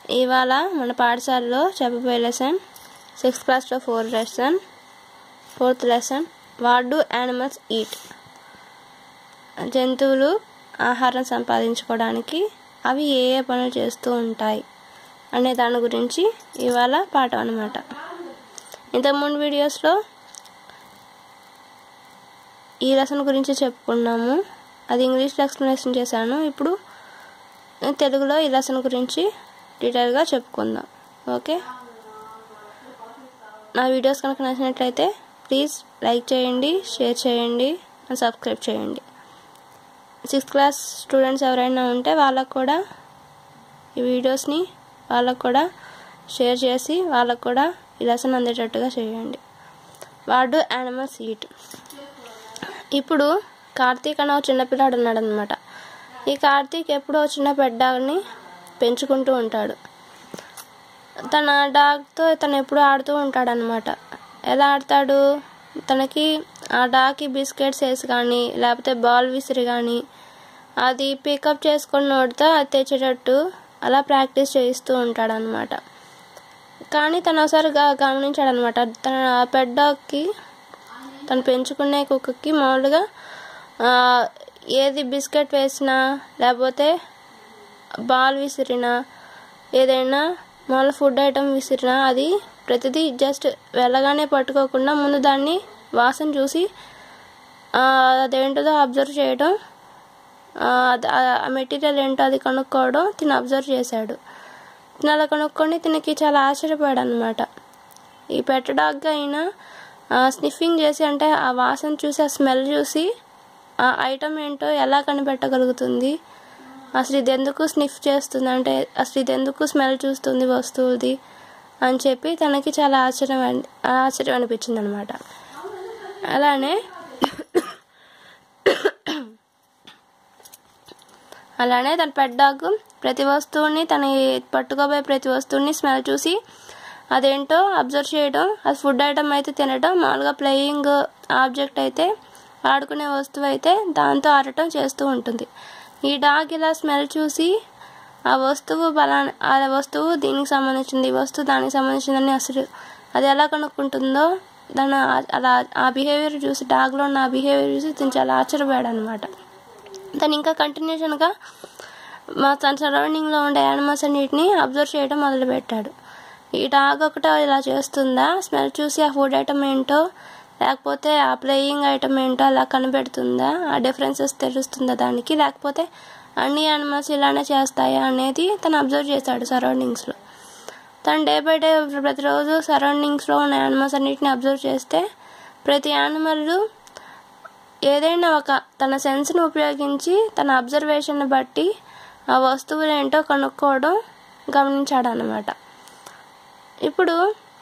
ఇవాళ మన పాఠశాలలో చెప్పబోయే లెసన్ సిక్స్త్ క్లాస్లో four lesson fourth lesson what do animals eat జంతువులు ఆహారం సంపాదించుకోవడానికి అవి ఏ ఏ పనులు చేస్తూ ఉంటాయి అనే దాని గురించి ఇవాళ పాఠం అనమాట ఇంతకుముందు వీడియోస్లో ఈ లెసన్ గురించి చెప్పుకున్నాము అది ఇంగ్లీష్లో ఎక్స్ప్లెనేషన్ చేశాను ఇప్పుడు తెలుగులో ఈ లెసన్ గురించి డీటెయిల్గా చెప్పుకుందాం ఓకే నా వీడియోస్ కనుక నచ్చినట్లయితే ప్లీజ్ లైక్ చేయండి షేర్ చేయండి అండ్ సబ్స్క్రైబ్ చేయండి సిక్స్త్ క్లాస్ స్టూడెంట్స్ ఎవరైనా ఉంటే వాళ్ళకు కూడా ఈ వీడియోస్ని వాళ్ళకు కూడా షేర్ చేసి వాళ్ళకు కూడా ఈ లెసన్ అందేటట్టుగా చేయండి వాడు యానిమల్స్ ఈట్ ఇప్పుడు కార్తీక్ అనే ఒక చిన్నపిల్లాడు ఉన్నాడు అనమాట ఈ కార్తీక్ ఎప్పుడో చిన్న పెడ్డాగ్ని పెంచుకుంటూ ఉంటాడు తన డాగ్తో తను ఎప్పుడు ఆడుతూ ఉంటాడనమాట ఎలా ఆడతాడు తనకి ఆ డాగ్కి బిస్కెట్స్ వేసి కానీ లేకపోతే బాల్ విసిరి కానీ అది పికప్ చేసుకొని నోడితే అది తెచ్చేటట్టు అలా ప్రాక్టీస్ చేయిస్తూ ఉంటాడనమాట కానీ తను ఒకసారి గమనించాడనమాట తన పెడ్ డాగ్కి తను పెంచుకునే కుక్కకి మామూలుగా ఏది బిస్కెట్ వేసినా లేకపోతే బాల్ విసిరినా ఏదైనా మామూలు ఫుడ్ ఐటమ్ విసిరినా అది ప్రతిదీ జస్ట్ వెళ్ళగానే పట్టుకోకుండా ముందు దాన్ని వాసన చూసి అదేంటిదో అబ్జర్వ్ చేయడం ఆ మెటీరియల్ ఏంటో అది కనుక్కోవడం తిని అబ్జర్వ్ చేశాడు తిని అలా కనుక్కొని తినకి చాలా ఆశ్చర్యపోయాడు అనమాట ఈ పెట్ట డాగ్ అయినా స్నిఫింగ్ చేసి అంటే ఆ వాసన చూసి ఆ స్మెల్ చూసి ఆ ఐటమ్ ఏంటో ఎలా కనిపెట్టగలుగుతుంది అసలు ఇది ఎందుకు స్నిఫ్ చేస్తుంది అంటే అసలు ఇది ఎందుకు స్మెల్ చూస్తుంది వస్తువుది అని చెప్పి తనకి చాలా ఆశ్చర్యం ఆశ్చర్యం అనిపించింది అనమాట అలానే అలానే తన పెడ్డాగు ప్రతి వస్తువుని తన పట్టుకోబోయే ప్రతి వస్తువుని స్మెల్ చూసి అదేంటో అబ్జర్వ్ చేయడం అది ఫుడ్ ఐటమ్ అయితే తినడం మామూలుగా ప్లేయింగ్ ఆబ్జెక్ట్ అయితే ఆడుకునే వస్తువు అయితే దాంతో ఆడటం చేస్తూ ఉంటుంది ఈ డాగ్ ఇలా స్మెల్ చూసి ఆ వస్తువు బలా ఆ వస్తువు దీనికి సంబంధించింది ఈ వస్తువు దానికి సంబంధించిందని అసలు అది ఎలా కనుక్కుంటుందో దాని అలా ఆ బిహేవియర్ చూసి డాగ్లో ఉన్న ఆ బిహేవియర్ చూసి తిని చాలా ఆశ్చర్యపోయాడు అనమాట తను ఇంకా కంటిన్యూషన్గా మా తన సరౌండింగ్లో ఉండే యానిమల్స్ అన్నిటిని అబ్జర్వ్ చేయడం మొదలుపెట్టాడు ఈ డాగ్ ఒకటే ఇలా చేస్తుందా స్మెల్ చూసి ఆ ఫుడ్ ఐటమ్ ఏంటో లేకపోతే ఆ ప్లేయింగ్ ఐటమ్ ఏంటో అలా కనిపెడుతుందా ఆ డిఫరెన్సెస్ తెలుస్తుందా దానికి లేకపోతే అన్ని యానిమల్స్ ఇలానే చేస్తాయా అనేది తను అబ్జర్వ్ చేశాడు సరౌండింగ్స్లో తను డే బై డే ప్రతిరోజు సరౌండింగ్స్లో ఉన్న యానిమల్స్ అన్నిటిని అబ్జర్వ్ చేస్తే ప్రతి యానిమల్ ఏదైనా ఒక తన సెన్స్ని ఉపయోగించి తన అబ్జర్వేషన్ బట్టి ఆ వస్తువులు ఏంటో కనుక్కోవడం గమనించాడు అనమాట ఇప్పుడు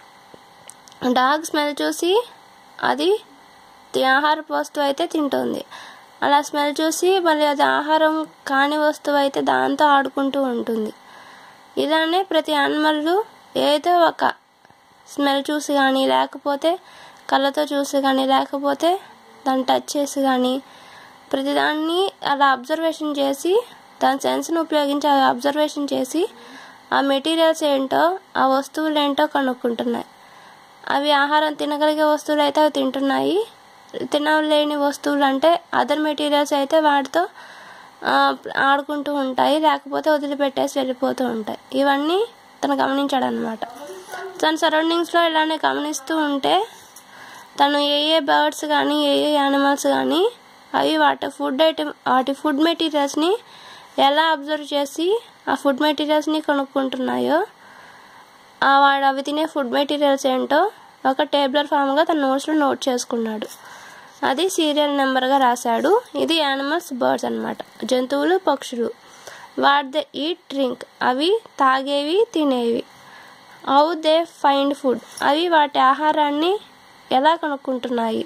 డాగ్ స్మెల్ చూసి అది ఆహారపు వస్తువు అయితే తింటుంది అలా స్మెల్ చూసి మళ్ళీ అది ఆహారం కాని వస్తువు అయితే దాంతో ఆడుకుంటూ ఉంటుంది ఇలానే ప్రతి యానిమల్ ఏదో ఒక స్మెల్ చూసి కానీ లేకపోతే కళ్ళతో చూసి కానీ లేకపోతే దాన్ని టచ్ చేసి కానీ ప్రతిదాన్ని అలా అబ్జర్వేషన్ చేసి దాని సెన్స్ని ఉపయోగించి అవి అబ్జర్వేషన్ చేసి ఆ మెటీరియల్స్ ఏంటో ఆ వస్తువులు ఏంటో కనుక్కుంటున్నాయి అవి ఆహారం తినగలిగే వస్తువులు అయితే అవి తింటున్నాయి తినలేని వస్తువులు అంటే అదర్ మెటీరియల్స్ అయితే వాటితో ఆడుకుంటూ ఉంటాయి లేకపోతే వదిలిపెట్టేసి వెళ్ళిపోతూ ఉంటాయి ఇవన్నీ తను గమనించాడు అనమాట తన సరౌండింగ్స్లో ఇలానే గమనిస్తూ ఉంటే తను ఏ ఏ బర్డ్స్ కానీ ఏ ఏ యానిమల్స్ కానీ అవి వాటి ఫుడ్ ఐటమ్ వాటి ఫుడ్ మెటీరియల్స్ని ఎలా అబ్జర్వ్ చేసి ఆ ఫుడ్ మెటీరియల్స్ని కొనుక్కుంటున్నాయో వాడు అవి తినే ఫుడ్ మెటీరియల్స్ ఏంటో ఒక టేబులర్ ఫామ్గా తన నోట్స్లో నోట్ చేసుకున్నాడు అది సీరియల్ నెంబర్గా రాశాడు ఇది యానిమల్స్ బర్డ్స్ అనమాట జంతువులు పక్షులు వాట్ దే ఈట్ డ్రింక్ అవి తాగేవి తినేవి హౌ దే ఫైండ్ ఫుడ్ అవి వాటి ఆహారాన్ని ఎలా కనుక్కుంటున్నాయి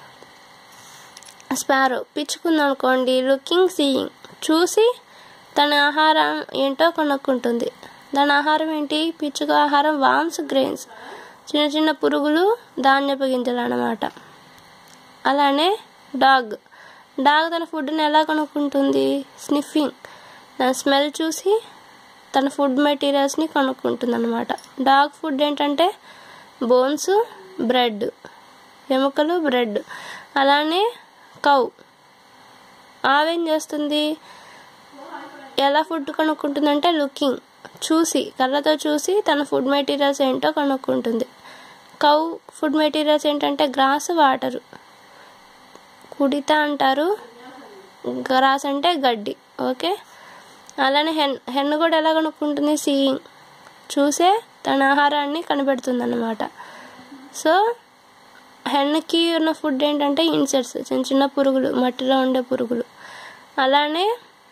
స్పారో పిచ్చుకుందనుకోండి లుకింగ్ సీయింగ్ చూసి తన ఆహారం ఏంటో కనుక్కుంటుంది దాని ఆహారం ఏంటి పిచ్చుక ఆహారం వామ్స్ గ్రెయిన్స్ చిన్న చిన్న పురుగులు ధాన్యపు గింజలు అన్నమాట అలానే డాగ్ డాగ్ తన ఫుడ్ని ఎలా కనుక్కుంటుంది స్నిఫింగ్ దాని స్మెల్ చూసి తన ఫుడ్ మెటీరియల్స్ని కనుక్కుంటుంది అనమాట డాగ్ ఫుడ్ ఏంటంటే బోన్స్ బ్రెడ్ ఎముకలు బ్రెడ్ అలానే కౌ ఆవేం చేస్తుంది ఎలా ఫుడ్ కనుక్కుంటుందంటే లుకింగ్ చూసి కళ్ళతో చూసి తన ఫుడ్ మెటీరియల్స్ ఏంటో కనుక్కుంటుంది కౌ ఫుడ్ మెటీరియల్స్ ఏంటంటే గ్రాస్ వాటరు కుడిత అంటారు గ్రాస్ అంటే గడ్డి ఓకే అలానే హెన్ హెన్ కూడా ఎలా కనుక్కుంటుంది సీయింగ్ చూసే తన ఆహారాన్ని కనిపెడుతుంది అన్నమాట సో హెన్కి ఉన్న ఫుడ్ ఏంటంటే ఇన్సెక్ట్స్ చిన్న చిన్న పురుగులు మట్టిలో ఉండే పురుగులు అలానే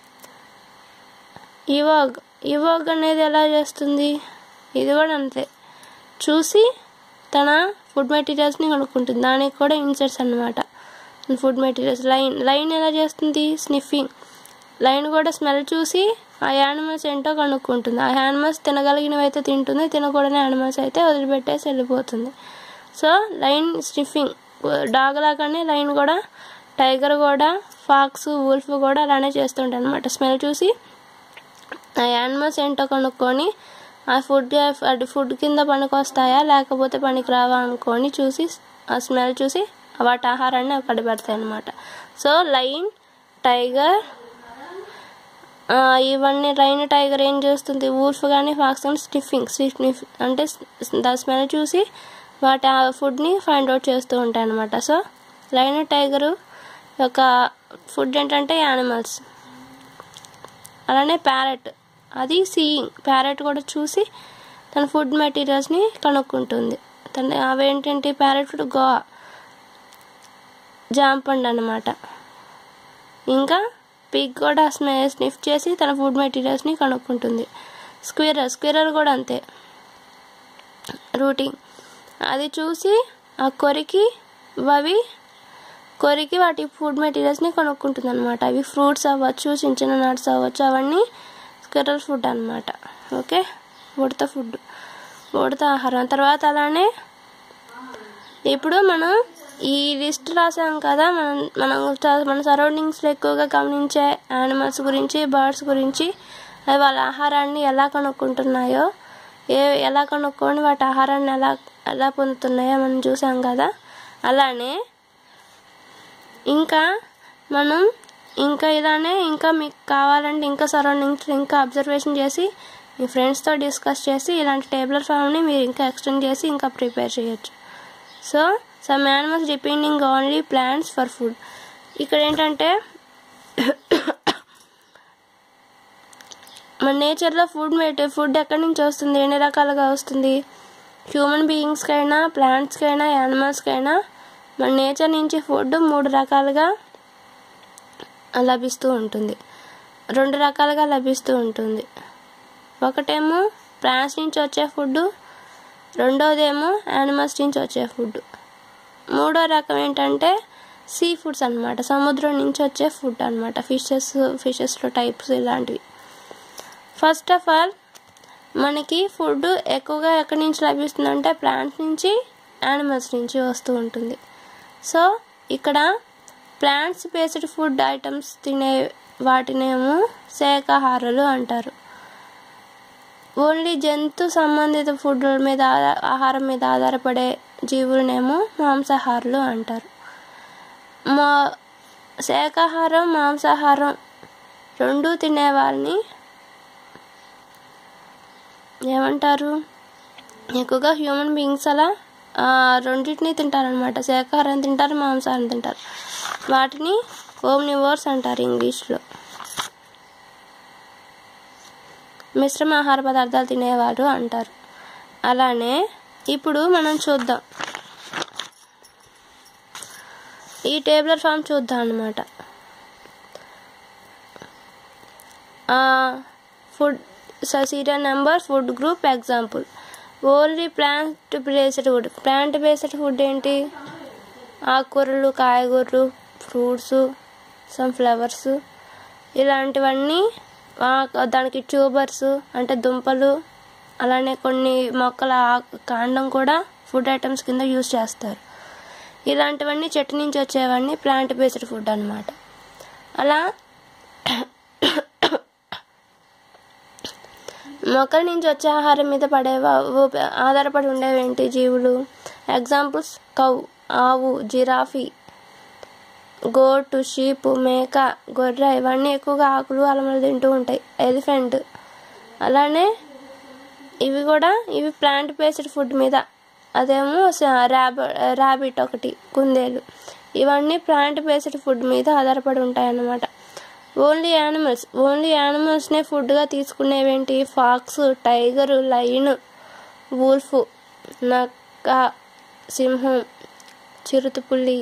ఇవాగ్ ఇవాగ్ అనేది ఎలా చేస్తుంది ఇది కూడా అంతే చూసి తన ఫుడ్ మెటీరియల్స్ని కనుక్కుంటుంది దానికి కూడా ఇన్సెట్స్ అనమాట ఫుడ్ మెటీరియల్స్ లైన్ లైన్ ఎలా చేస్తుంది స్నిఫింగ్ లైన్ కూడా స్మెల్ చూసి ఆ యానిమల్స్ ఏంటో కనుక్కుంటుంది ఆ యానిమల్స్ తినగలిగినవి అయితే తింటుంది తినకూడని యానిమల్స్ అయితే వదిలిపెట్టేసి వెళ్ళిపోతుంది సో లైన్ స్నిఫింగ్ డాగ్ లాగానే లైన్ కూడా టైగర్ కూడా ఫాక్స్ వూల్ఫ్ కూడా అలానే చేస్తుంటాయి అనమాట స్మెల్ చూసి ఆ యానిమల్స్ ఏంటో కనుక్కొని ఆ ఫుడ్ అది ఫుడ్ కింద పనికి వస్తాయా లేకపోతే పనికి రావా అనుకొని చూసి ఆ స్మెల్ చూసి వాటి ఆహారాన్ని అక్కడ పెడతాయి అనమాట సో లైన్ టైగర్ ఇవన్నీ లైన్ టైగర్ ఏం చేస్తుంది వూల్ఫ్ కానీ ఫాక్స్ కానీ స్నిఫింగ్ స్నిఫ్ అంటే దా స్మెల్ చూసి వాటి ఆ ఫుడ్ని ఫైండ్ అవుట్ చేస్తూ ఉంటాయి అనమాట సో లైన్ టైగరు యొక్క ఫుడ్ ఏంటంటే యానిమల్స్ అలానే ప్యారెట్ అది సీయింగ్ ప్యారెట్ కూడా చూసి తన ఫుడ్ మెటీరియల్స్ని కనుక్కుంటుంది తన అవేంటంటే ప్యారెట్ గో జాంపండ్ అనమాట ఇంకా పిగ్ కూడా స్మె స్నిఫ్ చేసి తన ఫుడ్ మెటీరియల్స్ని కనుక్కుంటుంది స్క్విరర్ స్క్విరర్ కూడా అంతే రూటింగ్ అది చూసి ఆ కొరికి అవి కొరికి వాటి ఫుడ్ మెటీరియల్స్ని కొనుక్కుంటుంది అనమాట అవి ఫ్రూట్స్ అవ్వచ్చు చిన్న చిన్న నట్స్ అవ్వచ్చు అవన్నీ స్క్విరల్ ఫుడ్ అనమాట ఓకే ఉడత ఫుడ్ ఉడత ఆహారం తర్వాత అలానే ఇప్పుడు మనం ఈ లిస్ట్ రాసాం కదా మనం మనం మన సరౌండింగ్స్లో ఎక్కువగా గమనించే యానిమల్స్ గురించి బర్డ్స్ గురించి అవి వాళ్ళ ఆహారాన్ని ఎలా కనుక్కుంటున్నాయో ఏ ఎలా కనుక్కొని వాటి ఆహారాన్ని ఎలా ఎలా పొందుతున్నాయో మనం చూసాం కదా అలానే ఇంకా మనం ఇంకా ఇలానే ఇంకా మీకు కావాలంటే ఇంకా సరౌండింగ్స్ ఇంకా అబ్జర్వేషన్ చేసి మీ ఫ్రెండ్స్తో డిస్కస్ చేసి ఇలాంటి టేబులర్ ఫామ్ని మీరు ఇంకా ఎక్స్టెండ్ చేసి ఇంకా ప్రిపేర్ చేయొచ్చు so some animals depending only plants for food ఇక్కడ ఏంటంటే మన నేచర్లో ఫుడ్ మేట్ ఫుడ్ ఎక్కడి నుంచి వస్తుంది ఎన్ని రకాలుగా వస్తుంది హ్యూమన్ బీయింగ్స్కైనా ప్లాంట్స్కైనా యానిమల్స్కైనా మన నేచర్ నుంచి ఫుడ్ మూడు రకాలుగా లభిస్తూ ఉంటుంది రెండు రకాలుగా లభిస్తూ ఉంటుంది ఒకటేమో ప్లాంట్స్ నుంచి వచ్చే ఫుడ్ రెండోదేమో యానిమల్స్ నుంచి వచ్చే ఫుడ్ మూడో రకం ఏంటంటే సీ ఫుడ్స్ అనమాట సముద్రం నుంచి వచ్చే ఫుడ్ అనమాట ఫిషెస్ ఫిషెస్లో టైప్స్ ఇలాంటివి ఫస్ట్ ఆఫ్ ఆల్ మనకి ఫుడ్ ఎక్కువగా ఎక్కడి నుంచి లభిస్తుందంటే ప్లాంట్స్ నుంచి యానిమల్స్ నుంచి వస్తూ ఉంటుంది సో ఇక్కడ ప్లాంట్స్ బేస్డ్ ఫుడ్ ఐటమ్స్ తినే వాటినేమో శాకాహారులు అంటారు ఓన్లీ జంతు సంబంధిత ఫుడ్ మీద ఆహారం మీద ఆధారపడే జీవులనేమో మాంసాహారులు అంటారు మా శాకాహారం మాంసాహారం రెండు తినే వాళ్ళని ఏమంటారు ఎక్కువగా హ్యూమన్ బీయింగ్స్ అలా రెండింటిని తింటారనమాట శాకాహారం తింటారు మాంసాహారం తింటారు వాటిని ఓమ్నివర్స్ అంటారు ఇంగ్లీష్లో మిశ్రమ ఆహార పదార్థాలు తినేవాడు అంటారు అలానే ఇప్పుడు మనం చూద్దాం ఈ టేబులర్ ఫామ్ చూద్దాం అనమాట food serial number food group example only plant based food plant based food ఏంటి ఆకుకూరలు కాయగూరలు ఫ్రూట్స్ సమ్ ఫ్లవర్స్ ఇలాంటివన్నీ దానికి ట్యూబర్స్ అంటే దుంపలు అలానే కొన్ని మొక్కల కాండం కూడా ఫుడ్ ఐటమ్స్ కింద యూజ్ చేస్తారు ఇలాంటివన్నీ చెట్టు నుంచి వచ్చేవన్నీ ప్లాంట్ బేస్డ్ ఫుడ్ అనమాట అలా మొక్కల నుంచి వచ్చే ఆహారం మీద పడే ఆధారపడి ఉండేవేంటి జీవులు ఎగ్జాంపుల్స్ కౌ ఆవు జిరాఫీ గోటు షీపు మేక గొర్రె ఇవన్నీ ఎక్కువగా ఆకులు అలమలు తింటూ ఉంటాయి ఎలిఫెంట్ అలానే ఇవి కూడా ఇవి ప్లాంట్ బేస్డ్ ఫుడ్ మీద అదేమో ర్యాబ ర్యాబిట్ ఒకటి కుందేలు ఇవన్నీ ప్లాంట్ బేస్డ్ ఫుడ్ మీద ఆధారపడి ఉంటాయి అన్నమాట ఓన్లీ యానిమల్స్ ఓన్లీ యానిమల్స్నే ఫుడ్గా తీసుకునేవేంటి ఫాక్స్ టైగర్ లైన్ వూల్ఫ్ నక్క సింహం చిరుతపులి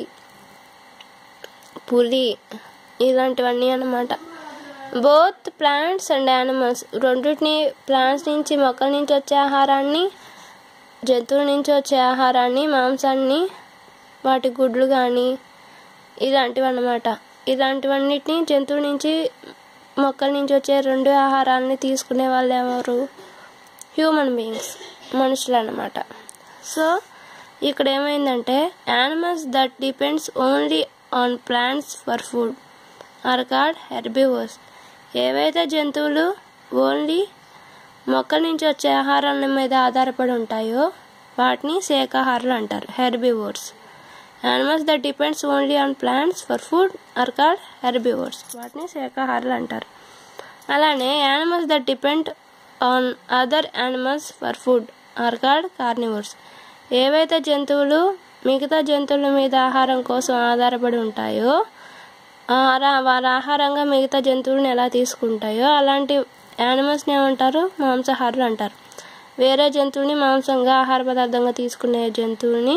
పులి ఇలాంటివన్నీ అన్నమాట బోత్ ప్లాంట్స్ అండ్ యానిమల్స్ రెండింటిని ప్లాంట్స్ నుంచి మొక్కల నుంచి వచ్చే ఆహారాన్ని జంతువుల నుంచి వచ్చే ఆహారాన్ని మాంసాన్ని వాటి గుడ్లు కానీ ఇలాంటివి అన్నమాట ఇలాంటివన్నిటిని జంతువుల నుంచి మొక్కల నుంచి వచ్చే రెండు ఆహారాలని తీసుకునే వాళ్ళు ఎవరు హ్యూమన్ బీయింగ్స్ మనుషులు అన్నమాట సో ఇక్కడ ఏమైందంటే animals that depends only on plants for food are called herbivores ఏవైతే జంతువులు ఓన్లీ మొక్కల నుంచి వచ్చే ఆహారాల మీద ఆధారపడి ఉంటాయో వాటిని శాకాహారులు అంటారు herbivores animals that depends only on plants for food are called herbivores వాటిని శాకాహారులు అంటారు అలానే animals that depend on other animals for food are called carnivores ఏవైతే జంతువులు మిగతా జంతువుల మీద ఆహారం కోసం ఆధారపడి ఉంటాయో ఆరా వారి ఆహారంగా మిగతా జంతువులను ఎలా తీసుకుంటాయో అలాంటి యానిమల్స్ని ఏమంటారు మాంసాహారులు అంటారు వేరే జంతువుని మాంసంగా ఆహార పదార్థంగా తీసుకునే జంతువుని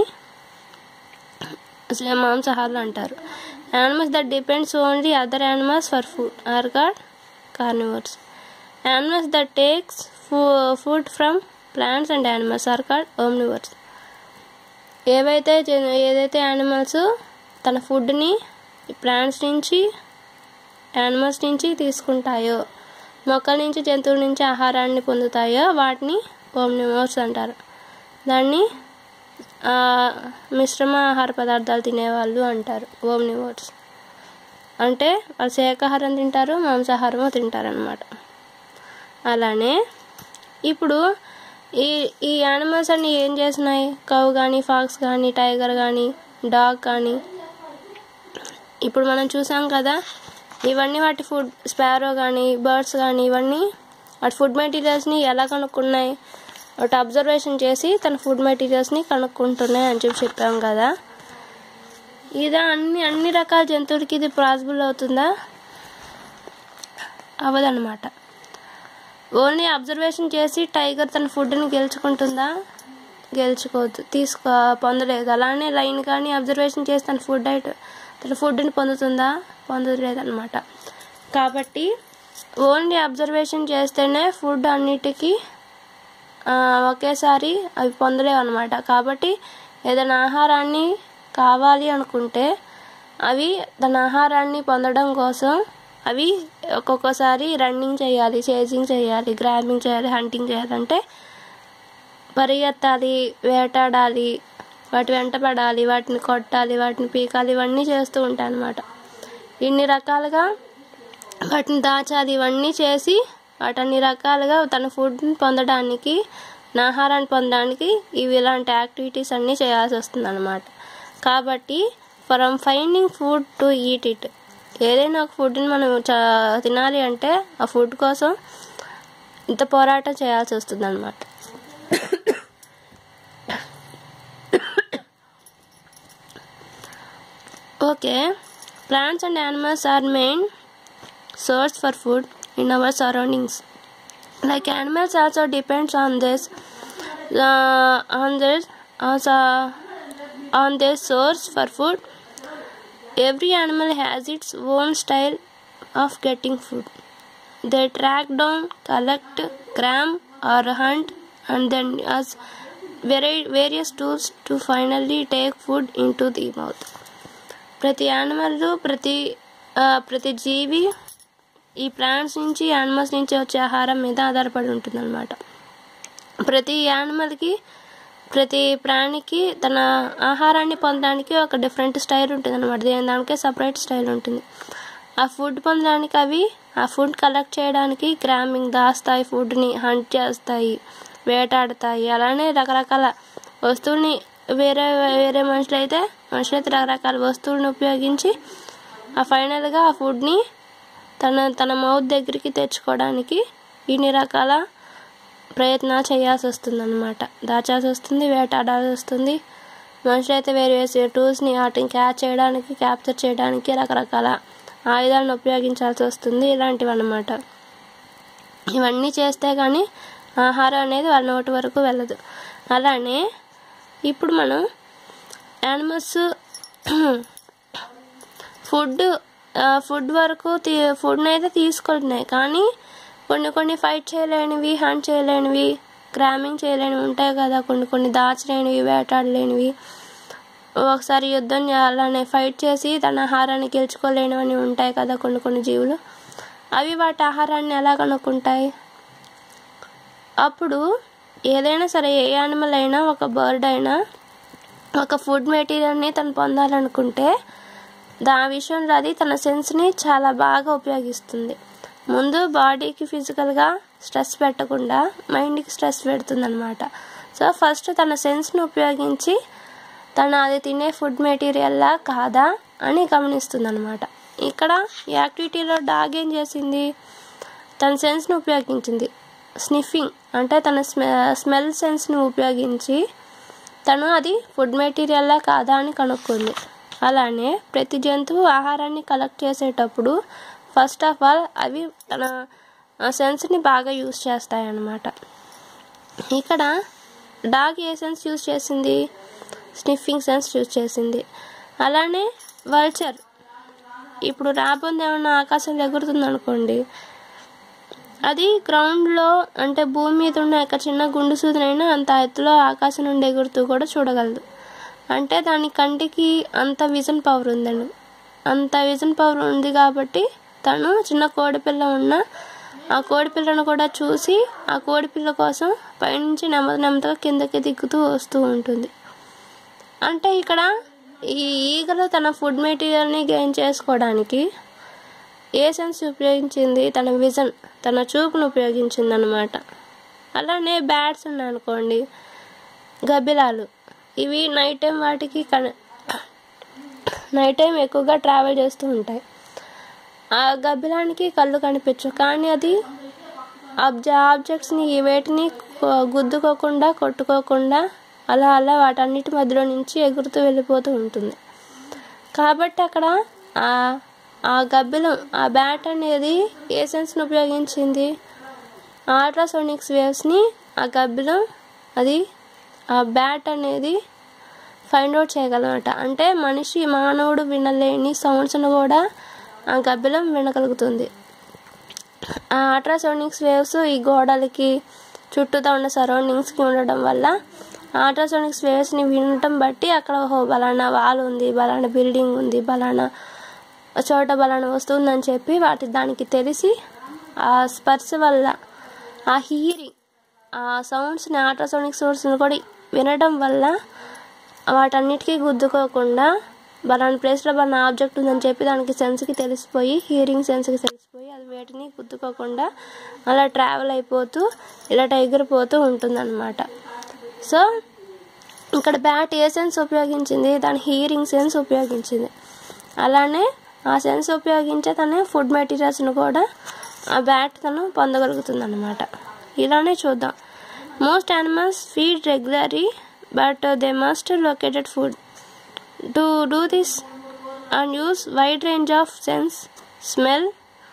మాంసాహారులు అంటారు animals that depends only other animals for food are called carnivores animals that takes food from plants and animals are called omnivores ఏవైతే ఏదైతే యానిమల్స్ తన ఫుడ్ని ప్లాంట్స్ నుంచి యానిమల్స్ నుంచి తీసుకుంటాయో మొక్కల నుంచి జంతువుల నుంచి ఆహారాన్ని పొందుతాయో వాటిని ఓమ్నివర్స్ అంటారు దాన్ని మిశ్రమ ఆహార పదార్థాలు తినేవాళ్ళు అంటారు ఓమ్నివర్స్ అంటే వాళ్ళు శాకాహారం తింటారు మాంసాహారము తింటారు అనమాట అలానే ఇప్పుడు ఈ ఈ యానిమల్స్ అన్ని ఏం చేస్తున్నాయి కవ్ కానీ ఫాక్స్ కానీ టైగర్ కానీ డాగ్ కానీ ఇప్పుడు మనం చూసాం కదా ఇవన్నీ వాటి ఫుడ్ స్పారో కానీ బర్డ్స్ కానీ ఇవన్నీ వాటి ఫుడ్ మెటీరియల్స్ని ఎలా కనుక్కున్నాయి ఒకటి అబ్జర్వేషన్ చేసి తన ఫుడ్ మెటీరియల్స్ని కనుక్కుంటున్నాయి అని చెప్పి చెప్పాం కదా ఇదా అన్ని అన్ని రకాల జంతువులకి ఇది పాసిబుల్ అవుతుందా అవ్వదన్నమాట ఓన్లీ అబ్జర్వేషన్ చేసి టైగర్ తన ఫుడ్ని గెలుచుకుంటుందా గెలుచుకోవద్దు తీసుకో పొందలేదు అలానే లైన్ కానీ అబ్జర్వేషన్ చేసి తన ఫుడ్ ఐటమ్ తన ఫుడ్ని పొందుతుందా పొందలేదు అనమాట కాబట్టి ఓన్లీ అబ్జర్వేషన్ చేస్తేనే ఫుడ్ అన్నిటికీ ఒకేసారి అవి పొందలేవు అనమాట కాబట్టి ఏదైనా ఆహారాన్ని కావాలి అనుకుంటే అవి తన ఆహారాన్ని పొందడం కోసం అవి ఒక్కొక్కసారి రన్నింగ్ చేయాలి చేజింగ్ చేయాలి గ్రాబింగ్ చేయాలి హంటింగ్ చేయాలంటే పరిగెత్తాలి వేటాడాలి వాటి వెంట పడాలి వాటిని కొట్టాలి వాటిని పీకాలి ఇవన్నీ చేస్తూ ఉంటాయి అన్నమాట ఇన్ని రకాలుగా వాటిని దాచాలి ఇవన్నీ చేసి వాటన్ని రకాలుగా తన ఫుడ్ని పొందడానికి నా ఆహారాన్ని పొందడానికి ఇవి ఇలాంటి యాక్టివిటీస్ అన్నీ చేయాల్సి వస్తుంది అనమాట కాబట్టి from finding food to eat it ఏదైనా ఒక ఫుడ్ని మనం తినాలి అంటే ఆ ఫుడ్ కోసం ఇంత పోరాటం చేయాల్సి వస్తుంది అనమాట okay plants and animals are main source for food in our surroundings like animals also depends on this uh, on this also on their source for food every animal has its own style of getting food they track down collect gram or hunt and then use various tools to finally take food into the mouth ప్రతి animal ప్రతి ప్రతి జీవి ఈ plants నుంచి animals నుంచి వచ్చే ఆహారం మీద ఆధారపడి ఉంటుందన్నమాట ప్రతి యానిమల్కి ప్రతి ప్రాణికి తన ఆహారాన్ని పొందడానికి ఒక డిఫరెంట్ స్టైల్ ఉంటుంది అనమాట దేని దానికే సపరేట్ స్టైల్ ఉంటుంది ఆ ఫుడ్ పొందడానికి అవి ఆ ఫుడ్ కలెక్ట్ చేయడానికి గ్రామింగ్ దాస్తాయి ఫుడ్ని హంట్ చేస్తాయి వేటాడతాయి అలానే రకరకాల వస్తువుల్ని వేరే వేరే మనుషులు అయితే మనుషులు అయితే రకరకాల వస్తువులను ఉపయోగించి ఆ ఫైనల్గా ఆ ఫుడ్ని తన తన మౌత్ దగ్గరికి తెచ్చుకోవడానికి ఇన్ని రకాల ప్రయత్నాలు చేయాల్సి వస్తుంది అనమాట దాచాల్సి వస్తుంది వేటాడాల్సి వస్తుంది మనుషులు అయితే వేరే వేరే టూల్స్ని వాటిని క్యాచ్ చేయడానికి క్యాప్చర్ చేయడానికి రకరకాల ఆయుధాలను ఉపయోగించాల్సి వస్తుంది ఇలాంటివి అన్నమాట ఇవన్నీ చేస్తే కానీ ఆహారం అనేది వాళ్ళ నోటి వరకు వెళ్ళదు అలానే ఇప్పుడు మనం యానిమల్స్ ఫుడ్ ఫుడ్ వరకు తీ ఫుడ్ని అయితే తీసుకుంటున్నాయి కానీ కొన్ని కొన్ని ఫైట్ చేయలేనివి హంట్ చేయలేనివి గ్రామింగ్ చేయలేనివి ఉంటాయి కదా కొన్ని కొన్ని దాచలేనివి వేటాడలేనివి ఒకసారి యుద్ధం చేయాలనే ఫైట్ చేసి తన ఆహారాన్ని గెలుచుకోలేనివని ఉంటాయి కదా కొన్ని కొన్ని జీవులు అవి వాటి ఆహారాన్ని ఎలా కనుక్కుంటాయి అప్పుడు ఏదైనా సరే ఏ యానిమల్ అయినా ఒక బర్డ్ అయినా ఒక ఫుడ్ మెటీరియల్ని తను పొందాలనుకుంటే దా విషయంలో అది తన సెన్స్ని చాలా బాగా ఉపయోగిస్తుంది ముందు బాడీకి ఫిజికల్గా స్ట్రెస్ పెట్టకుండా మైండ్కి స్ట్రెస్ పెడుతుంది అనమాట సో ఫస్ట్ తన సెన్స్ని ఉపయోగించి తను అది తినే ఫుడ్ మెటీరియల్లా కాదా అని గమనిస్తుంది అనమాట ఇక్కడ ఈ యాక్టివిటీలో డాగ్ ఏం చేసింది తన సెన్స్ని ఉపయోగించింది స్నిఫింగ్ అంటే తన స్మె స్మెల్ సెన్స్ని ఉపయోగించి తను అది ఫుడ్ మెటీరియల్లా కాదా అని కనుక్కుంది అలానే ప్రతి జంతువు ఆహారాన్ని కలెక్ట్ చేసేటప్పుడు ఫస్ట్ ఆఫ్ ఆల్ అవి తన సెన్స్ని బాగా యూస్ చేస్తాయి అన్నమాట ఇక్కడ డాగ్ ఏ సెన్స్ యూస్ చేసింది స్నిఫింగ్ సెన్స్ యూస్ చేసింది అలానే వల్చర్ ఇప్పుడు రాబోంది ఏమన్నా ఆకాశంలో ఎగురుతుంది అనుకోండి అది గ్రౌండ్లో అంటే భూమి మీద ఉన్న ఒక చిన్న గుండు సూదినైనా అంత ఎత్తులో ఆకాశం నుండి ఎగురుతూ కూడా చూడగలదు అంటే దాని కంటికి అంత విజన్ పవర్ ఉందండి అంత విజన్ పవర్ ఉంది కాబట్టి తను చిన్న కోడిపిల్ల ఉన్న ఆ కోడిపిల్లను కూడా చూసి ఆ కోడిపిల్ల కోసం పైనుంచి నెమ్మది నెమ్మదిగా కిందకి దిగుతూ వస్తూ ఉంటుంది అంటే ఇక్కడ ఈ ఈగలు తన ఫుడ్ మెటీరియల్ని గెయిన్ చేసుకోవడానికి ఏ సెన్స్ ఉపయోగించింది తన విజన్ తన చూపును ఉపయోగించింది అనమాట అలానే బ్యాట్స్ ఉన్నాయనుకోండి గబ్బిలాలు ఇవి నైట్ టైం వాటికి కన నైట్ టైం ఎక్కువగా ట్రావెల్ చేస్తూ ఉంటాయి ఆ గబ్బిలానికి కళ్ళు కనిపించు కానీ అది ఆబ్జ ఆబ్జెక్ట్స్ని వేటిని గుద్దుకోకుండా కొట్టుకోకుండా అలా అలా వాటన్నిటి మధ్యలో నుంచి ఎగురుతూ వెళ్ళిపోతూ ఉంటుంది కాబట్టి అక్కడ ఆ ఆ గబ్బిలం ఆ బ్యాట్ అనేది ఏ సెన్స్ని ఉపయోగించింది అల్ట్రాసోనిక్స్ వేవ్స్ని ఆ గబ్బిలం అది ఆ బ్యాట్ అనేది ఫైండ్ అవుట్ చేయగలమట అంటే మనిషి మానవుడు వినలేని సౌండ్స్ను కూడా ఆ గబ్బిలం వినగలుగుతుంది ఆ అల్ట్రాసోనిక్స్ వేవ్స్ ఈ గోడలకి చుట్టూతా ఉన్న సరౌండింగ్స్కి ఉండడం వల్ల అల్ట్రాసోనిక్స్ వేవ్స్ని వినటం బట్టి అక్కడ ఓహో బలానా వాల్ ఉంది బలానా బిల్డింగ్ ఉంది బలానా చోట బలానా వస్తువు ఉందని చెప్పి వాటి దానికి తెలిసి ఆ స్పర్శ వల్ల ఆ హీరింగ్ ఆ సౌండ్స్ని అల్ట్రాసోనిక్ సౌండ్స్ని కూడా వినడం వల్ల వాటన్నిటికీ గుద్దుకోకుండా బలానా ప్లేస్లో బలానా ఆబ్జెక్ట్ ఉందని చెప్పి దానికి సెన్స్కి తెలిసిపోయి హీరింగ్ సెన్స్కి తెలిసిపోయి అది వేటిని గుద్దుకోకుండా అలా ట్రావెల్ అయిపోతూ ఇలా ఎగిరిపోతూ ఉంటుందన్నమాట సో ఇక్కడ బ్యాట్ ఏ సెన్స్ ఉపయోగించింది దాని హీరింగ్ సెన్స్ ఉపయోగించింది అలానే ఆ సెన్స్ ఉపయోగించే తన ఫుడ్ మెటీరియల్స్ను కూడా ఆ బ్యాట్ తను పొందగలుగుతుంది అనమాట ఇలానే చూద్దాం most animals feed regularly but they must located food to do this and use wide range of sense smell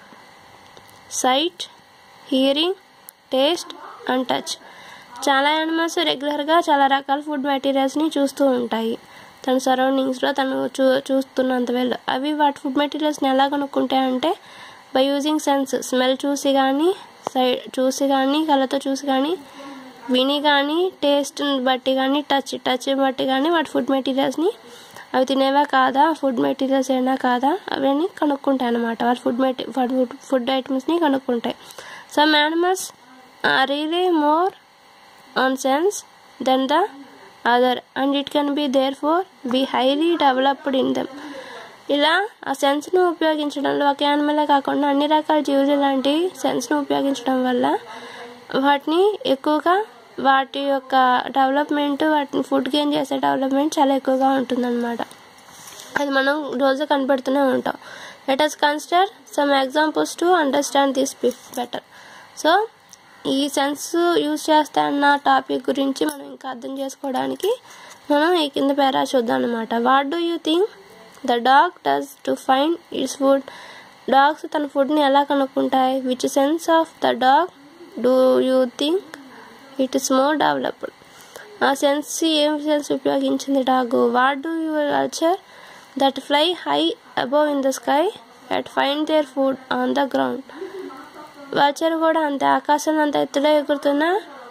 sight hearing taste and touch చాలా యానిమల్స్ రెగ్యులర్గా చాలా రకాల ఫుడ్ మెటీరియల్స్ని చూస్తూ ఉంటాయి తన సరౌండింగ్స్లో తను చూ చూస్తున్నంత వేళ్ళు అవి వాటి ఫుడ్ మెటీరియల్స్ని ఎలా కనుక్కుంటాయంటే బై యూజింగ్ సెన్స్ స్మెల్ చూసి కానీ సై చూసి కానీ కళ్ళతో చూసి కానీ విని కానీ టేస్ట్ని బట్టి కానీ టచ్ టచ్ బట్టి కానీ వాటి ఫుడ్ మెటీరియల్స్ని అవి తినేవా కాదా ఫుడ్ మెటీరియల్స్ అయినా కాదా అవన్నీ కనుక్కుంటాయి అనమాట వాళ్ళ ఫుడ్ మెటీ ఫుడ్ ఫుడ్ ఐటమ్స్ని కనుక్కుంటాయి some animals are really more on sense than the other and it can be therefore be highly developed in them ఇలా ఆ సెన్స్ను ఉపయోగించడంలో ఒక యానిమలే కాకుండా అన్ని రకాల జీవులు ఇలాంటి సెన్స్ను ఉపయోగించడం వల్ల వాటిని ఎక్కువగా వాటి యొక్క డెవలప్మెంట్ వాటిని ఫుడ్ గెయిన్ చేసే డెవలప్మెంట్ చాలా ఎక్కువగా ఉంటుందన్నమాట అది మనం రోజు కనపడుతూనే ఉంటాం let us consider some examples to understand this better so ఈ సెన్స్ యూజ్ చేస్తా అన్న టాపిక్ గురించి మనం ఇంకా అర్థం చేసుకోవడానికి మనం ఈ కింద పేరా చూద్దాం అనమాట what do you think the dog does to find its food dogs తన ఫుడ్ని ఎలా కనుక్కుంటాయి which sense of the dog do you think it is more developed ఆ సెన్స్ ఏం సెన్స్ ఉపయోగించింది dog what do you vulture that fly high above in the sky at find their food on the ground vulture కూడా అంతే ఆకాశంలో అంత ఎత్తులో ఎగురుతున్నా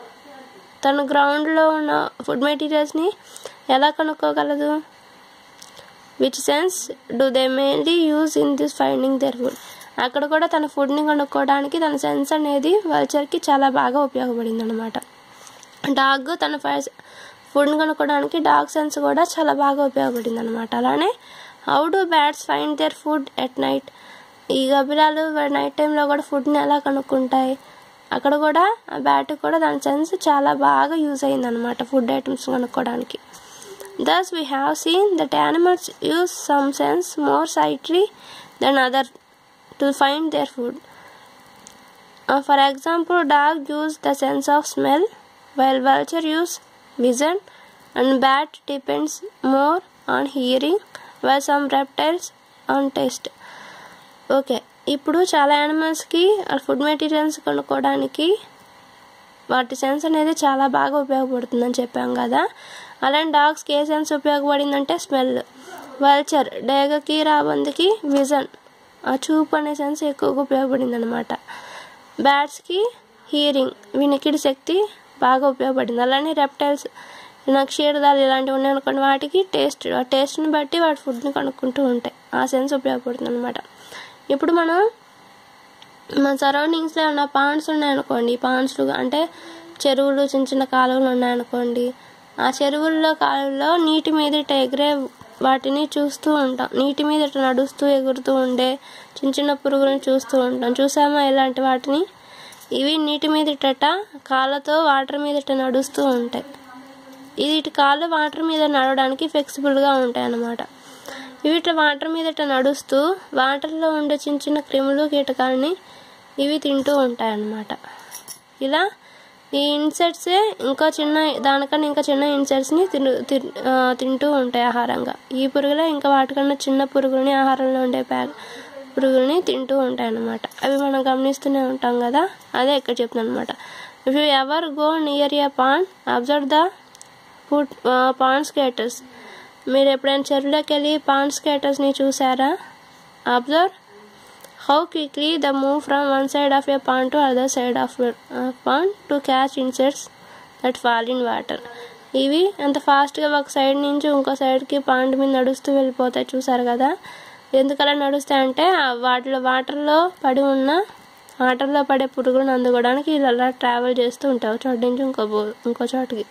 తన గ్రౌండ్లో ఉన్న ఫుడ్ మెటీరియల్స్ని ఎలా కనుక్కోగలదు which sense do they mainly use in this finding their food అక్కడ కూడా తన ఫుడ్ని కనుక్కోవడానికి తన సెన్స్ అనేది వల్చర్కి చాలా బాగా ఉపయోగపడింది అనమాట డాగ్ తన ఫుడ్ని కనుక్కోవడానికి డాగ్ సెన్స్ కూడా చాలా బాగా ఉపయోగపడింది అనమాట అలానే how do bats find their food at night ఈ గబ్బిలాలు నైట్ టైంలో కూడా ఫుడ్ని ఎలా కనుక్కుంటాయి అక్కడ కూడా ఆ బ్యాట్ కూడా దాని సెన్స్ చాలా బాగా యూజ్ అయింది అనమాట ఫుడ్ ఐటమ్స్ కనుక్కోవడానికి thus we have seen that animals use some sense more sight than other to find their food for example dog use the sense of smell while vulture use vision and bat depends more on hearing while some reptiles on taste okay ఇప్పుడు చాలా యానిమల్స్కి food materials కొనుక్కోవడానికి వాటి sense అనేది చాలా బాగా ఉపయోగపడుతుందని చెప్పాం కదా అలాంటి డాగ్స్కి ఏ సెన్స్ ఉపయోగపడిందంటే స్మెల్ వల్చర్ డేగకి రాబందుకి విజన్ ఆ చూపు అనే సెన్స్ ఎక్కువగా ఉపయోగపడింది అనమాట బ్యాట్స్కి హీరింగ్ వినికిడి శక్తి బాగా ఉపయోగపడింది అలానే రెప్టైల్స్ నక్షీరదాలు ఇలాంటివి ఉన్నాయి అనుకోండి వాటికి టేస్ట్ ఆ టేస్ట్ని బట్టి వాటి ఫుడ్ని కనుక్కుంటూ ఉంటాయి ఆ సెన్స్ ఉపయోగపడుతుంది అనమాట ఇప్పుడు మనం మన సరౌండింగ్స్లో ఏమన్నా పాండ్స్ ఉన్నాయనుకోండి పాండ్స్లు అంటే చెరువులు చిన్న చిన్న కాలువలు ఉన్నాయనుకోండి ఆ చెరువుల్లో కాలువల్లో నీటి మీద ఇట్ట ఎగిరే వాటిని చూస్తూ ఉంటాం నీటి మీద ఇట్లా నడుస్తూ ఎగురుతూ ఉండే చిన్న చిన్న పురుగులను చూస్తూ ఉంటాం చూసామా ఇలాంటి వాటిని ఇవి నీటి మీద ఇట్టట కాళ్ళతో వాటర్ మీద ఇట్ట నడుస్తూ ఉంటాయి ఇది ఇటు కాళ్ళు వాటర్ మీద నడవడానికి ఫ్లెక్సిబుల్గా ఉంటాయి అన్నమాట ఇవి ఇట్లా వాటర్ మీద ఇట్లా నడుస్తూ వాటర్లో ఉండే చిన్న చిన్న క్రిములు కీటకాలని ఇవి తింటూ ఉంటాయి అన్నమాట ఇలా ఈ ఇన్సెక్ట్సే ఇంకా చిన్న దానికన్నా ఇంకా చిన్న ఇన్సెక్ట్స్ని తిను తింటూ ఉంటాయి ఆహారంగా ఈ పురుగులే ఇంకా వాటికన్నా చిన్న పురుగులని ఆహారంలో ఉండే ప్యాక్ పురుగుల్ని తింటూ ఉంటాయి అన్నమాట అవి మనం గమనిస్తూనే ఉంటాం కదా అదే ఇక్కడ చెప్తున్నాను అనమాట if you ever go near a pond observe the food pond skaters మీరు ఎప్పుడైనా చెరువులోకి వెళ్ళి పాండ్ స్కేటర్స్ని చూసారా observe how quickly the move from one side of a pond to other side of pond to catch insects that fall in water ఇవి అంత ఫాస్ట్గా ఒక సైడ్ నుంచి ఇంకో సైడ్కి పాండ్ మీద నడుస్తూ వెళ్ళిపోతాయి చూసారు కదా ఎందుకలా నడుస్తాయంటే వాటిలో వాటర్లో పడి ఉన్న వాటర్లో పడే పురుగులను అందుకోవడానికి ఇలా ట్రావెల్ చేస్తూ ఉంటాయి ఒక చోటు నుంచి ఇంకో ఇంకో చోటుకి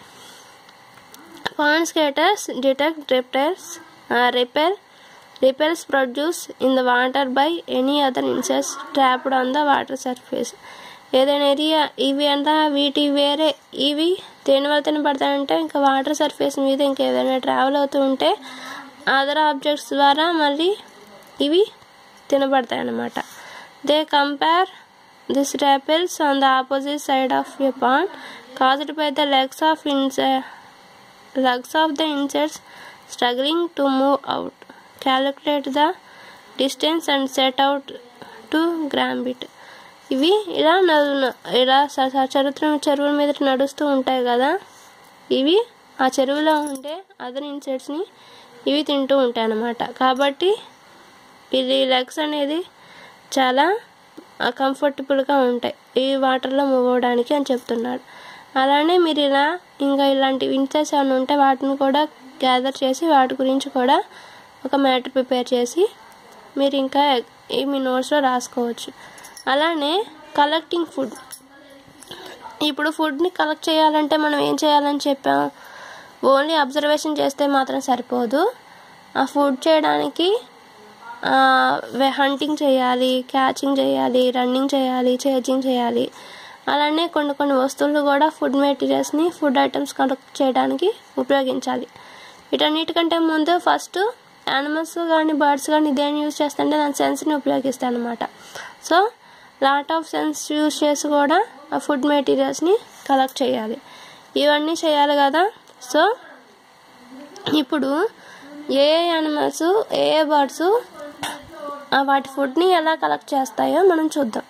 pond skaters detect reptiles ripple ripples produce in the water by any other insects trapped on the water surface ఏదైనా ఏరియా ఇవి అంతా వీటి వేరే ఇవి దేని వల్ల తినబడతాయంటే ఇంకా వాటర్ సర్ఫేస్ మీద ఇంకేదైనా ట్రావెల్ అవుతూ ఉంటే అదర్ ఆబ్జెక్ట్స్ ద్వారా మళ్ళీ ఇవి తినబడతాయి అన్నమాట they compare this ripples on the opposite side of a pond caused by the legs of in legs of the insects struggling to move out calculate the distance and set out to grab it ఇవి ఇలా ఇలా చరిత్ర చెరువుల మీద నడుస్తూ ఉంటాయి కదా ఇవి ఆ చెరువులో ఉండే అదర్ ఇన్సెక్ట్స్ని ఇవి తింటూ ఉంటాయి అన్నమాట కాబట్టి ఇది లెగ్స్ అనేది చాలా కంఫర్టబుల్గా ఉంటాయి ఈ వాటర్లో మూవ్ అవ్వడానికి అని చెప్తున్నాడు అలానే మీరు ఇలా ఇంకా ఇలాంటి ఇన్సెక్ట్స్ ఏమైనా ఉంటే వాటిని కూడా గ్యాదర్ చేసి వాటి గురించి కూడా ఒక మ్యాటర్ ప్రిపేర్ చేసి మీరు ఇంకా మీ నోట్స్లో రాసుకోవచ్చు అలానే కలెక్టింగ్ ఫుడ్ ఇప్పుడు ఫుడ్ని కలెక్ట్ చేయాలంటే మనం ఏం చేయాలని చెప్పాం ఓన్లీ అబ్జర్వేషన్ చేస్తే మాత్రం సరిపోదు ఆ ఫుడ్ చేయడానికి హంటింగ్ చేయాలి క్యాచింగ్ చేయాలి రన్నింగ్ చేయాలి చేజింగ్ చేయాలి అలానే కొన్ని కొన్ని వస్తువులు కూడా ఫుడ్ మెటీరియల్స్ని ఫుడ్ ఐటమ్స్ కలెక్ట్ చేయడానికి ఉపయోగించాలి వీటన్నిటికంటే ముందు ఫస్ట్ యానిమల్స్ కానీ బర్డ్స్ కానీ దేన్ని యూజ్ చేస్తుంటే దాని సెన్స్ని ఉపయోగిస్తాయి అనమాట so lot of sense use చేసి కూడా ఆ ఫుడ్ మెటీరియల్స్ని కలెక్ట్ చేయాలి ఇవన్నీ చేయాలి కదా సో ఇప్పుడు ఏ ఏ యానిమల్స్ ఏ ఏ బర్డ్స్ వాటి ఫుడ్ని ఎలా కలెక్ట్ చేస్తాయో మనం చూద్దాం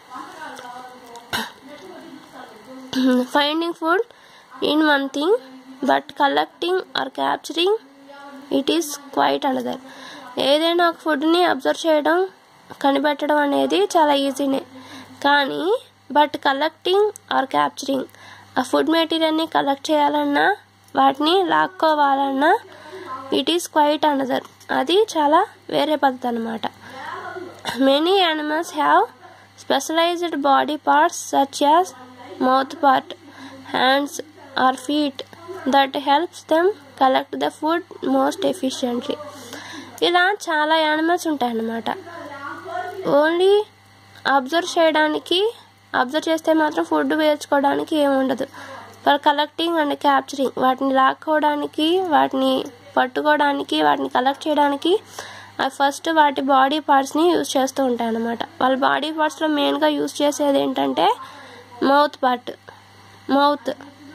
finding food in one thing but collecting or capturing it is quite another ఏదైనా ఒక ఫుడ్ని అబ్జర్వ్ చేయడం కనిపెట్టడం అనేది చాలా ఈజీనే కానీ బట్ కలెక్టింగ్ ఆర్ క్యాప్చరింగ్ ఆ ఫుడ్ మెటీరియల్ని కలెక్ట్ చేయాలన్నా వాటిని లాక్కోవాలన్నా ఇట్ ఈస్ క్వైట్ అనదర్ అది చాలా వేరే పద్ధతి అనమాట many animals have specialised body parts such as mouth part hands or feet that helps them collect the food most efficiently ఇలా చాలా యానిమల్స్ ఉంటాయన్నమాట ఓన్లీ అబ్జర్వ్ చేయడానికి అబ్జర్వ్ చేస్తే మాత్రం ఫుడ్ వేర్చుకోవడానికి ఏముండదు ఫర్ కలెక్టింగ్ అండ్ క్యాప్చరింగ్ వాటిని లాక్కోవడానికి వాటిని పట్టుకోవడానికి వాటిని కలెక్ట్ చేయడానికి అవి ఫస్ట్ వాటి బాడీ పార్ట్స్ని యూజ్ చేస్తూ ఉంటాయి అన్నమాట వాళ్ళ బాడీ పార్ట్స్లో మెయిన్గా యూజ్ చేసేది ఏంటంటే మౌత్ పార్ట్ మౌత్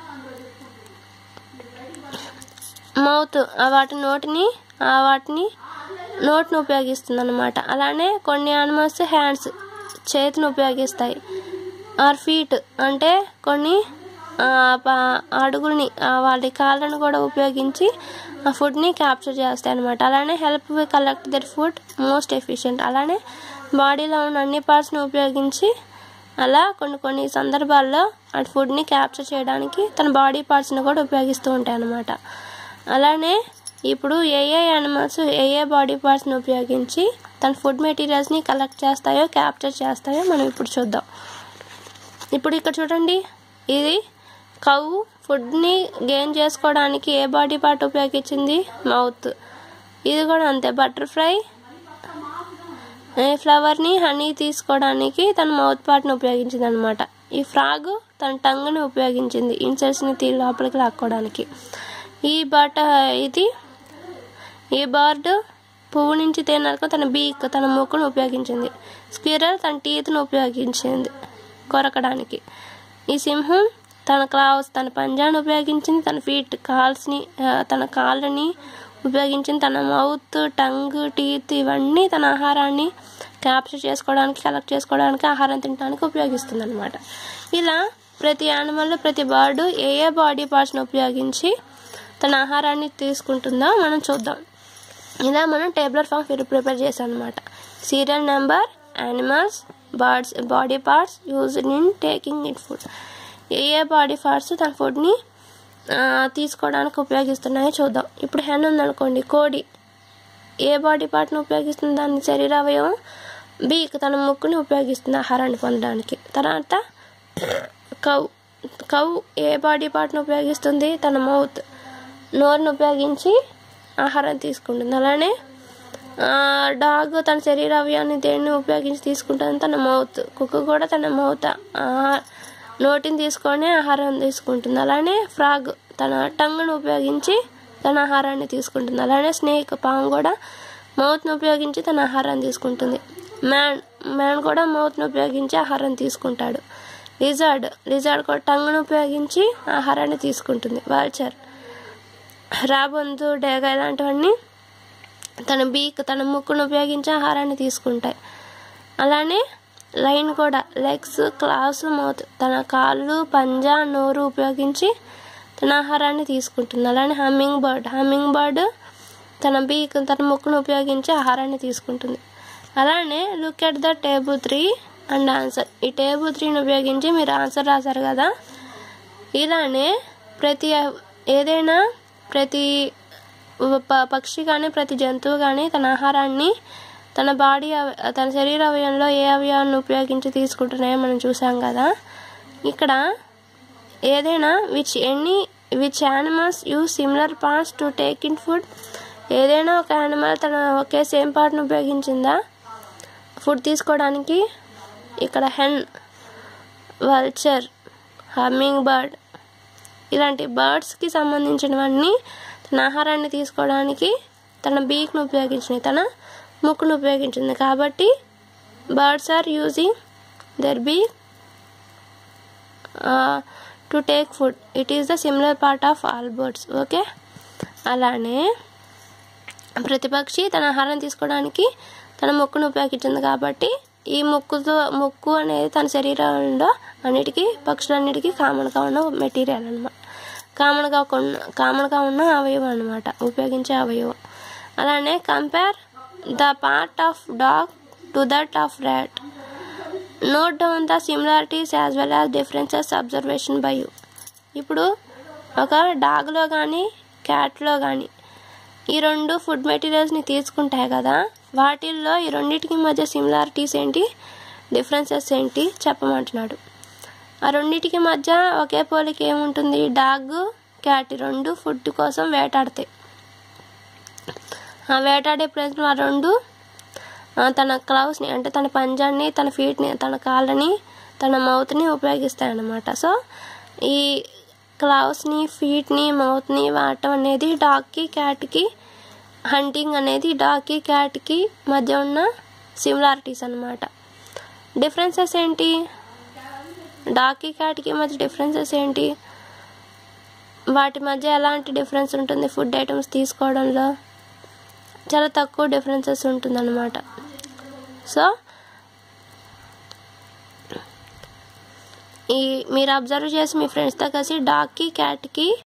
మౌత్ వాటి నోటిని ఆ వాటిని నోట్ని ఉపయోగిస్తుంది అనమాట అలానే కొన్ని యానిమల్స్ హ్యాండ్స్ చేతిని ఉపయోగిస్తాయి ఆర్ ఫీట్ అంటే కొన్ని అడుగుల్ని వాటి కాళ్ళను కూడా ఉపయోగించి ఆ ఫుడ్ని క్యాప్చర్ చేస్తాయి అనమాట అలానే help collect their food most efficient అలానే బాడీలో ఉన్న అన్ని పార్ట్స్ని ఉపయోగించి అలా కొన్ని కొన్ని సందర్భాల్లో ఆ ఫుడ్ని క్యాప్చర్ చేయడానికి తన బాడీ పార్ట్స్ని కూడా ఉపయోగిస్తూ ఉంటాయి అన్నమాట అలానే ఇప్పుడు ఏ ఏ యానిమల్స్ ఏ ఏ బాడీ పార్ట్స్ని ఉపయోగించి తన ఫుడ్ మెటీరియల్స్ని కలెక్ట్ చేస్తాయో క్యాప్చర్ చేస్తాయో మనం ఇప్పుడు చూద్దాం ఇప్పుడు ఇక్కడ చూడండి ఇది కవ్వు ఫుడ్ని గెయిన్ చేసుకోవడానికి ఏ బాడీ పార్ట్ ఉపయోగించింది మౌత్ ఇది కూడా అంతే బటర్ఫ్లై ఫ్లవర్ని హనీ తీసుకోవడానికి తన మౌత్ పార్ట్ని ఉపయోగించింది అనమాట ఈ ఫ్రాగ్ తన టంగ్ని ఉపయోగించింది ఇన్సెట్స్ని తీ లోపలికి లాక్కోవడానికి ఈ బట ఇది ఈ బర్డ్ పువ్వు నుంచి తేనరకు తన బీక్ తన ముక్కును ఉపయోగించింది స్క్విరల్ తన టీత్ను ఉపయోగించింది కొరకడానికి ఈ సింహం తన క్లావ్స్ తన పంజాను ఉపయోగించింది తన ఫీట్ కాల్స్ని తన కాళ్ళని ఉపయోగించింది తన మౌత్ టంగ్ టీత్ ఇవన్నీ తన ఆహారాన్ని క్యాప్చర్ చేసుకోవడానికి కలెక్ట్ చేసుకోవడానికి ఆహారం తినడానికి ఉపయోగిస్తుంది అనమాట ఇలా ప్రతి యానిమల్ ప్రతి బర్డు ఏ ఏ బాడీ పార్ట్స్ని ఉపయోగించి తన ఆహారాన్ని తీసుకుంటుందో మనం చూద్దాం ఇలా మనం టేబులర్ ఫామ్ ప్రిపేర్ చేసాం అనమాట serial number animals birds body parts used in taking it food ఏ ఏ బాడీ పార్ట్స్ తన ఫుడ్ని తీసుకోవడానికి ఉపయోగిస్తున్నాయో చూద్దాం ఇప్పుడు హెన్ ఉందనుకోండి కోడి ఏ బాడీ పార్ట్ని ఉపయోగిస్తుంది దాని శరీర అవయవం బీక్ తన ముక్కుని ఉపయోగిస్తుంది ఆహారాన్ని పొందడానికి తర్వాత కౌ కౌ ఏ బాడీ పార్ట్ని ఉపయోగిస్తుంది తన మౌత్ నోరుని ఉపయోగించి ఆహారం తీసుకుంటుంది అలానే డాగ్ తన శరీర అవయాన్ని దేన్ని ఉపయోగించి తీసుకుంటుంది తన మౌత్ కుక్క కూడా తన మౌత్ నోటిని తీసుకొని ఆహారం తీసుకుంటుంది అలానే ఫ్రాగ్ తన టంగ్ను ఉపయోగించి తన ఆహారాన్ని తీసుకుంటుంది అలానే స్నేక్ పాము కూడా మౌత్ను ఉపయోగించి తన ఆహారాన్ని తీసుకుంటుంది మ్యాన్ మ్యాన్ కూడా మౌత్ను ఉపయోగించి ఆహారం తీసుకుంటాడు లిజార్డ్ లిజార్డ్ కూడా టంగ్ను ఉపయోగించి ఆహారాన్ని తీసుకుంటుంది వాల్చర్ రాబొందు డేగ ఇలాంటివన్నీ తన బీక్ తన ముక్కును ఉపయోగించి ఆహారాన్ని తీసుకుంటాయి అలానే లైన్ కూడా లెగ్స్ క్లాస్ మౌత్ తన కాళ్ళు పంజా నోరు ఉపయోగించి తన ఆహారాన్ని తీసుకుంటుంది అలానే హమ్మింగ్ బర్డ్ హమ్మింగ్ బర్డ్ తన బీక్ తన ముక్కును ఉపయోగించి ఆహారాన్ని తీసుకుంటుంది అలానే look at the table three and answer ఈ టేబుల్ త్రీని ఉపయోగించి మీరు ఆన్సర్ రాశారు కదా ఇలానే ప్రతి ఏదైనా ప్రతి ప- పక్షి కానీ ప్రతి జంతువు కానీ తన ఆహారాన్ని తన బాడీ అవ- తన శరీర అవయంలో ఏ అవయవాన్ని ఉపయోగించి తీసుకుంటున్నాయో మనం చూసాం కదా ఇక్కడ ఏదైనా which any which animals use similar parts to take in food ఏదైనా ఒక యానిమల్ తన ఒకే సేమ్ పార్ట్ని ఉపయోగించిందా ఫుడ్ తీసుకోవడానికి ఇక్కడ హెన్ వల్చర్ హమ్మింగ్ బర్డ్ ఇలాంటి బర్డ్స్కి సంబంధించినవన్నీ తన ఆహారాన్ని తీసుకోవడానికి తన బీక్ను ఉపయోగించింది తన ముక్కును ఉపయోగించింది కాబట్టి birds are using their beak to take food it is the similar part of all birds okay అలానే ప్రతిపక్షి తన ఆహారం తీసుకోవడానికి తన ముక్కును ఉపయోగించింది కాబట్టి ఈ ముక్కుతో ముక్కు అనేది తన శరీరంలో అన్నిటికీ పక్షులన్నిటికీ కామన్గా ఉన్న మెటీరియల్ అనమాట కామన్గా ఉన్న కామన్గా ఉన్న అవయవం అనమాట ఉపయోగించే అవయవం అలానే compare the part of dog to that of rat note down the similarities as well as differences observation by you ఇప్పుడు ఒక డాగ్లో కానీ క్యాట్లో కానీ ఈ రెండు ఫుడ్ మెటీరియల్స్ని తీసుకుంటాయి కదా వాటిల్లో ఈ రెండింటికి మధ్య సిమిలారిటీస్ ఏంటి డిఫరెన్సెస్ ఏంటి చెప్పమంటున్నాడు ఆ రెండింటికి మధ్య ఒకే పోలిక ఏముంటుంది డాగ్ క్యాట్ ఈ రెండు ఫుడ్ కోసం వేటాడతాయి ఆ వేటాడే ప్రయత్నం ఆ రెండు తన క్లౌస్ని అంటే తన పంజాన్ని తన ఫీట్ని తన కాళ్ళని తన మౌత్ని ఉపయోగిస్తాయి అన్నమాట సో ఈ క్లౌస్ని ఫీట్ని మౌత్ని వాడటం అనేది డాగ్కి క్యాట్కి హంటింగ్ అనేది డాగ్కి క్యాట్కి మధ్య ఉన్న సిమిలారిటీస్ అనమాట డిఫరెన్సెస్ ఏంటి డాగ్కి క్యాట్కి మధ్య డిఫరెన్సెస్ ఏంటి వాటి మధ్య ఎలాంటి డిఫరెన్స్ ఉంటుంది ఫుడ్ ఐటమ్స్ తీసుకోవడంలో చాలా తక్కువ డిఫరెన్సెస్ ఉంటుందన్నమాట సో ఈ మీరు అబ్జర్వ్ చేసి మీ ఫ్రెండ్స్తో కలిసి డాగ్కి క్యాట్కి